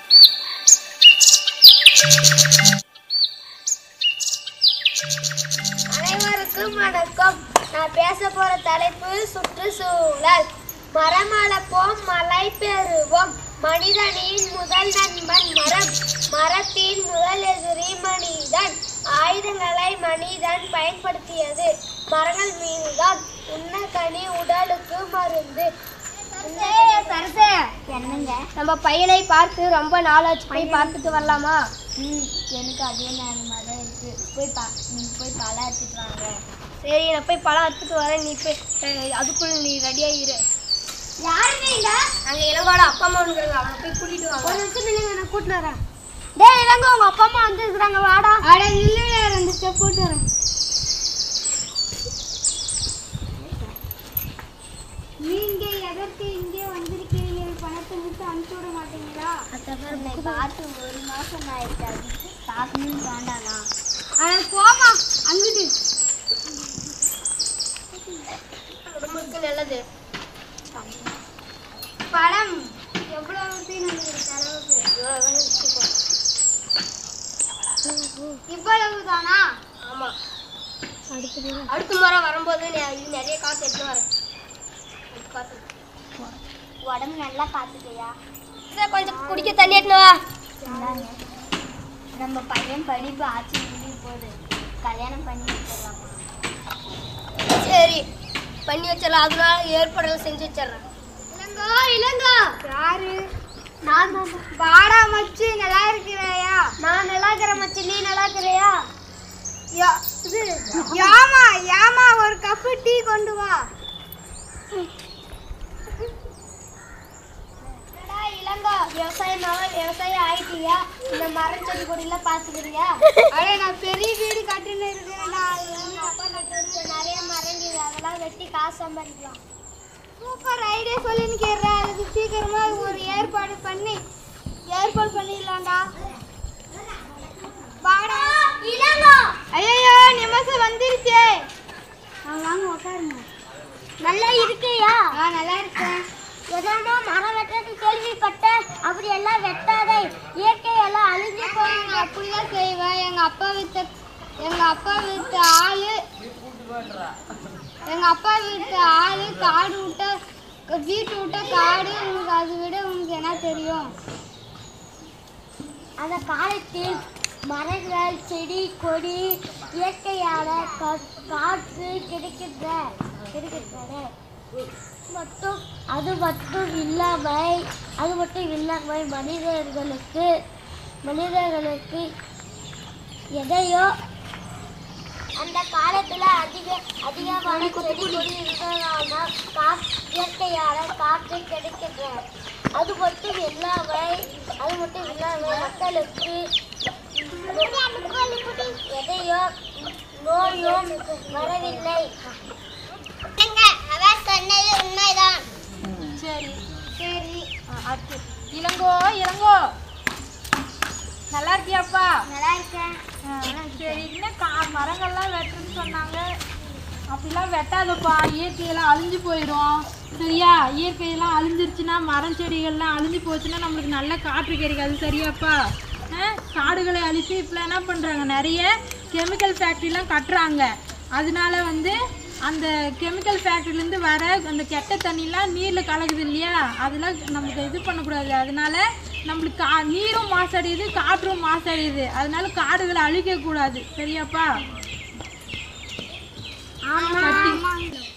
அனைவருக்கும் வணக்கம் நான் பேச போற தலைப்பு சுற்றுச்சூழல் மரம் வளர்ப்போம் மழை பெறுவோம் மனிதனின் முதல் நண்பன் மரம் மரத்தின் முதல் எதிரி மனிதன் ஆயுதங்களை மனிதன் பயன்படுத்தியது மரங்கள் மீதுதான் உண்ண கனி உடலுக்கு மருந்து சரசே என்னங்க நம்ம பையனை பார்த்து ரொம்ப நாளாச்சு போய் பார்த்துட்டு வரலாமா ம் எனக்கு அதே நேரமாக தான் இருக்கு போய் பா நீங்கள் போய் பழம் எடுத்துட்டு வாங்க சரி நான் போய் பழம் எடுத்துட்டு வரேன் நீ போய் அஹ், அதுக்குள்ள நீ ரெடியாக இரு யாருங்க இங்க அங்கே இளங்கோட அப்பா அம்மா இருக்கிறாங்க அவனை போய் கூட்டிட்டு வாங்க ஒரு நிமிஷம் நில்லுங்க நான் கூட்டிட்டு வரேன் டேய் இளங்கோ உங்க அப்பா அம்மா வந்து இருக்கிறாங்க வாடா அட நில்லுங்க ரெண்டு ஸ்டெப் போட்டு வரேன் நீங்க எதற்கு இங்கே வந்திருக்கிறீர்கள் பணத்தை மட்டும் அனுப்பிச்சு விட மாட்டீங்களா என்னை பார்த்து ஒரு மாசம் ஆயிடுச்சு அதுக்கு பார்க்கணும்னு வேண்டானா அட போமா அங்கிட்டு உடம்புக்கு நல்லது பழம் எவ்வளவு செலவுக்கு இவ்வளவு தானா ஆமா அடுத்த முறை வரும்போது நெ- இது நிறைய காசு எடுத்து வரேன் பார்த்து உடம்பு நல்லா பாத்துக்கையா சரி, கொஞ்சம் குடிக்க தண்ணி எடுத்து வா நம்ம பையன் படிப்பு ஆச்சு முடிவு போகுது கல்யாணம் பண்ணி வச்சிடலாமா சரி பண்ணி வச்சிடலாம் அதனால ஏற்பாடெல்லாம் செஞ்சு வச்சிடுறேன் இளங்கோ இளங்கோ யாரு நான் வாடா மச்சி நல்லா இருக்கிறாயா நான் நல்லா இருக்கிறேன் மச்சி நீ நல்லா இருக்கிறியா இது யாமா யாமா ஒரு கப்பு டீ கொண்டு வா என்னடா இளங்கோ விவசாயமாக விவசாயம் ஆயிட்டியா இந்த மரம் செடி கொடியெல்லாம் பார்த்துக்கிறியா அடே நான் பெரிய வீடு கட்டின்னு இருக்கிறேன்டா எங்க அப்பா கட்டி வச்ச நிறைய மரங்கள் அதெல்லாம் வெட்டி காசு சம்பாதிக்கலாம் சூப்பர் ஐடியா சொல்லின்னு கேட்றேன் அதுக்கு சீக்கிரமா ஒரு ஏற்பாடு பண்ணி ஏற்பாடு பண்ணிடலாம்டா வாடா இளங்கோ ஐயோ நிமிஷம் வந்துருச்சே வாங்க உட்காருங்க நல்லா இருக்கியா ஆ நல்லா இருக்கேன் எதனா மரம் வெட்டுறது கேள்விப்பட்டேன் அப்படி எல்லாம் வெட்டாதே இயற்கை எல்லாம் அழிஞ்சு போயிடும் நான் அப்படிதான் செய்வேன் எங்க அப்பா வித்த எங்க அப்பா வித்த ஆளு எங்க அப்பா வித்த ஆளு காடு விட்ட வீட்டு விட்ட காடு உங்களுக்கு அதை விட உங்களுக்கு என்ன தெரியும் அந்த காலத்தில் மரங்கள் செடி கொடி இயற்கையான கா- காற்று கிடைக்கின்ற கிடைக்கின்றன மட்டும் அது மட்டும் இல்லாமல் அது மட்டும் இல்லாமல் மனிதர்களுக்கு மனிதர்களுக்கு எதையோ அந்த காலத்துல அதிக அதிகமான செடி கொடி இருந்ததால கா- இயற்கையான காற்று கிடைக்கின்றன அது மட்டும் இல்லாமல் அது மட்டும் இல்லாமல் மக்களுக்கு எதையோ நோயும் வரவில்லை அவர் சொன்னது உண்மைதான் சரி சரி அடுத்து இளங்கோ இளங்கோ நல்லா இருக்கியாப்பா நல்லா இருக்கேன் ஆ, சரி என்ன கா மரங்கள்லாம் வெட்டுன்னு சொன்னாங்க அப்படிலாம் வெட்டாதப்பா இயற்கையெல்லாம் அழிஞ்சு போயிடும் சரியா இயற்கையெல்லாம் அழிஞ்சிருச்சுன்னா மரம் செடிகள்லாம் அழிஞ்சு போச்சுன்னா நம்மளுக்கு நல்ல காற்று கிடைக்காது சரியாப்பா ஆ, காடுகளை அழிச்சு இப்போலாம் என்ன பண்ணுறாங்க நிறைய கெமிக்கல் ஃபேக்ட்ரிலாம் கட்டுறாங்க அதனால வந்து அந்த கெமிக்கல் ஃபேக்ட்ரிலேருந்து வர அந்த கெட்ட தண்ணிலாம் நீரில் கலக்குது இல்லையா அதெல்லாம் நமக்கு இது பண்ணக்கூடாது அதனால நம்மளுக்கு கா நீரும் மாசடையுது காற்றும் மாசடையுது அதனால காடுகளை அழிக்கக்கூடாது சரியாப்பா ஆமா